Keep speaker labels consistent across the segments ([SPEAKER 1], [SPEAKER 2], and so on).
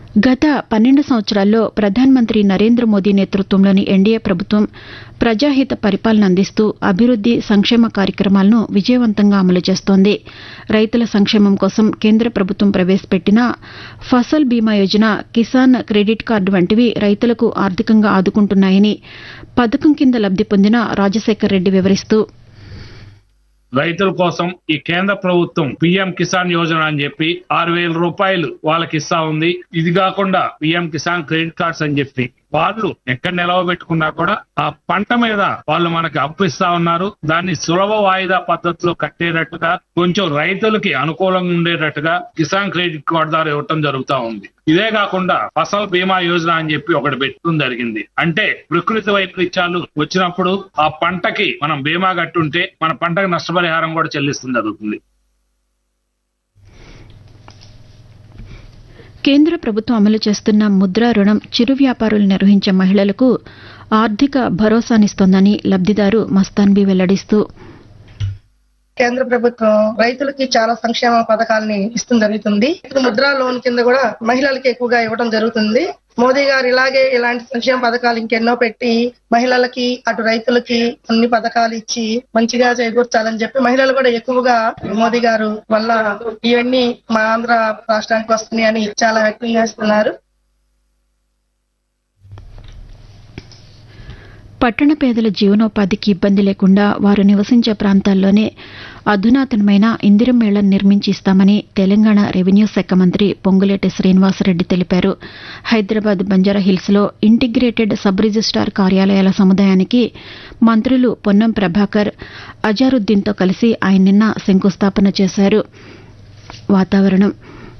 [SPEAKER 1] గత పన్నెండు సంవత్సరాల్లో ప్రధానమంత్రి నరేంద్ర మోదీ నేతృత్వంలోని ఎన్డీఏ ప్రభుత్వం ప్రజాహిత పరిపాలన అందిస్తూ అభివృద్ది సంక్షేమ కార్యక్రమాలను విజయవంతంగా అమలు చేస్తోంది రైతుల సంక్షేమం కోసం కేంద్ర ప్రభుత్వం ప్రవేశపెట్టిన ఫసల్ బీమా యోజన కిసాన్ క్రెడిట్ కార్డు వంటివి రైతులకు ఆర్థికంగా ఆదుకుంటున్నాయని పథకం కింద లబ్ది పొందిన రాజశేఖర్ రెడ్డి వివరిస్తూ
[SPEAKER 2] రైతుల కోసం ఈ కేంద్ర ప్రభుత్వం పిఎం కిసాన్ యోజన అని చెప్పి ఆరు వేల రూపాయలు వాళ్ళకి ఇస్తా ఉంది ఇది కాకుండా పిఎం కిసాన్ క్రెడిట్ కార్డ్స్ అని చెప్పి వాళ్ళు ఎక్కడ నిలవ పెట్టుకున్నా కూడా ఆ పంట మీద వాళ్ళు మనకి అప్పు ఇస్తా ఉన్నారు దాన్ని సులభ వాయిదా పద్ధతిలో కట్టేటట్టుగా కొంచెం రైతులకి అనుకూలంగా ఉండేటట్టుగా కిసాన్ క్రెడిట్ కార్డు ద్వారా ఇవ్వటం జరుగుతా ఉంది ఇదే కాకుండా ఫసల్ బీమా యోజన అని చెప్పి ఒకటి పెట్టడం జరిగింది అంటే ప్రకృతి వైపరీత్యాలు వచ్చినప్పుడు ఆ పంటకి మనం బీమా కట్టుంటే మన పంటకు నష్టపరిహారం కూడా చెల్లిస్తుంది జరుగుతుంది
[SPEAKER 1] కేంద్ర ప్రభుత్వం అమలు చేస్తున్న ముద్రా రుణం చిరు వ్యాపారులు నిర్వహించే మహిళలకు ఆర్థిక భరోసానిస్తోందని లబ్దిదారు మస్తాన్బీ వెల్లడిస్తూ
[SPEAKER 3] కేంద్ర ప్రభుత్వం రైతులకి చాలా సంక్షేమ పథకాలని ఇస్తూ జరుగుతుంది ఇప్పుడు ముద్రా లోన్ కింద కూడా మహిళలకి ఎక్కువగా ఇవ్వడం జరుగుతుంది మోదీ గారు ఇలాగే ఇలాంటి సంక్షేమ పథకాలు ఇంకెన్నో పెట్టి మహిళలకి అటు రైతులకి అన్ని పథకాలు ఇచ్చి మంచిగా చేకూర్చాలని చెప్పి మహిళలు కూడా ఎక్కువగా మోదీ గారు వల్ల ఇవన్నీ మా ఆంధ్ర రాష్ట్రానికి వస్తున్నాయి అని చాలా వ్యక్తం చేస్తున్నారు
[SPEAKER 1] పట్టణ పేదల జీవనోపాధికి ఇబ్బంది లేకుండా వారు నివసించే ప్రాంతాల్లోనే అధునాతనమైన ఇందిరం మేళం నిర్మించి ఇస్తామని తెలంగాణ రెవెన్యూ శాఖ మంత్రి పొంగులేటి శ్రీనివాసరెడ్డి తెలిపారు హైదరాబాద్ బంజారాహిల్స్ లో ఇంటిగ్రేటెడ్ సబ్ రిజిస్టార్ కార్యాలయాల సముదాయానికి మంత్రులు పొన్నం ప్రభాకర్ అజారుద్దీన్తో కలిసి ఆయన నిన్న శంకుస్థాపన చేశారు వాతావరణం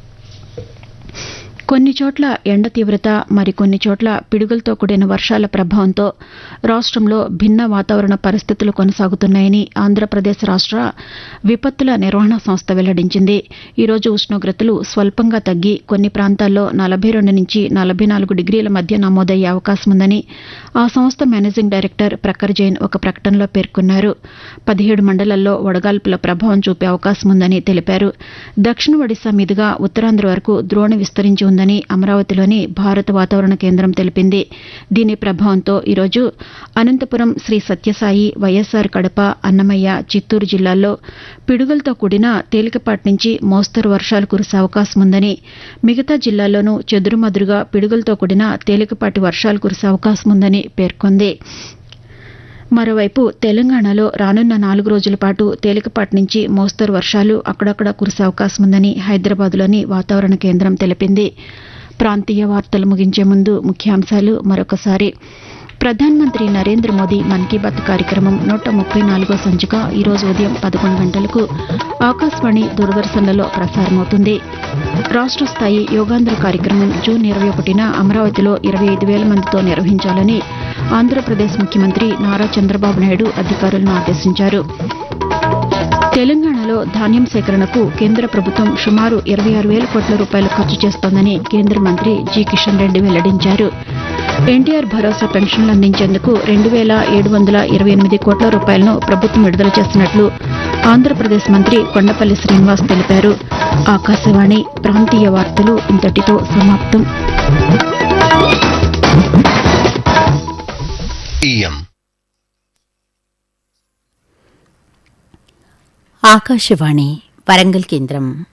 [SPEAKER 1] కొన్ని చోట్ల ఎండ తీవ్రత మరికొన్ని చోట్ల పిడుగులతో కూడిన వర్షాల ప్రభావంతో రాష్టంలో భిన్న వాతావరణ పరిస్థితులు కొనసాగుతున్నాయని ఆంధ్రప్రదేశ్ రాష్ట విపత్తుల నిర్వహణ సంస్థ వెల్లడించింది ఈరోజు ఉష్ణోగ్రతలు స్వల్పంగా తగ్గి కొన్ని ప్రాంతాల్లో నలభై రెండు నుంచి నలభై నాలుగు డిగ్రీల మధ్య నమోదయ్యే అవకాశం ఉందని ఆ సంస్థ మేనేజింగ్ డైరెక్టర్ ప్రఖర్ జైన్ ఒక ప్రకటనలో పేర్కొన్నారు పదిహేడు మండలాల్లో వడగాల్పుల ప్రభావం చూపే అవకాశం ఉందని తెలిపారు దక్షిణ ఒడిశా మీదుగా ఉత్తరాంధ్ర వరకు ద్రోణి విస్తరించి ఉందని అమరావతిలోని భారత వాతావరణ కేంద్రం తెలిపింది దీని ప్రభావంతో ఈరోజు అనంతపురం శ్రీ సత్యసాయి వైఎస్సార్ కడప అన్నమయ్య చిత్తూరు జిల్లాల్లో పిడుగులతో కూడిన తేలికపాటి నుంచి మోస్తరు వర్షాలు కురిసే అవకాశం ఉందని మిగతా జిల్లాల్లోనూ చెదురుమదురుగా పిడుగులతో కూడిన తేలికపాటి వర్షాలు కురిసే అవకాశం ఉందని పేర్కొంది మరోవైపు తెలంగాణలో రానున్న నాలుగు రోజుల పాటు తేలికపాటి నుంచి మోస్తరు వర్షాలు అక్కడక్కడ కురిసే అవకాశం ఉందని హైదరాబాద్లోని వాతావరణ కేంద్రం తెలిపింది ప్రాంతీయ వార్తలు ముగించే ముందు ముఖ్యాంశాలు మరొకసారి ప్రధానమంత్రి నరేంద్ర మోదీ మన్ కీ బాత్ కార్యక్రమం నూట ముప్పై నాలుగో సంచిక ఈరోజు ఉదయం పదకొండు గంటలకు ఆకాశవాణి దూరదర్శన్లలో ప్రసారమవుతుంది రాష్ట్ర స్థాయి యోగాంధ్ర కార్యక్రమం జూన్ ఇరవై ఒకటిన అమరావతిలో ఇరవై ఐదు వేల మందితో నిర్వహించాలని ఆంధ్రప్రదేశ్ ముఖ్యమంత్రి నారా చంద్రబాబు నాయుడు అధికారులను ఆదేశించారు తెలంగాణలో ధాన్యం సేకరణకు కేంద్ర ప్రభుత్వం సుమారు ఇరవై ఆరు వేల కోట్ల రూపాయలు ఖర్చు చేస్తోందని కేంద్ర మంత్రి జి కిషన్ రెడ్డి వెల్లడించారు ఎన్టీఆర్ భరోసా పెన్షన్లు అందించేందుకు రెండు వేల ఏడు వందల ఇరవై ఎనిమిది కోట్ల రూపాయలను ప్రభుత్వం విడుదల చేస్తున్నట్లు ఆంధ్రప్రదేశ్ మంత్రి కొండపల్లి శ్రీనివాస్ తెలిపారు ఆకాశవాణి ప్రాంతీయ వార్తలు ఇంతటితో సమాప్తం
[SPEAKER 4] ఇయం
[SPEAKER 5] ఆకాశవాణి వరంగల్ కేంద్రం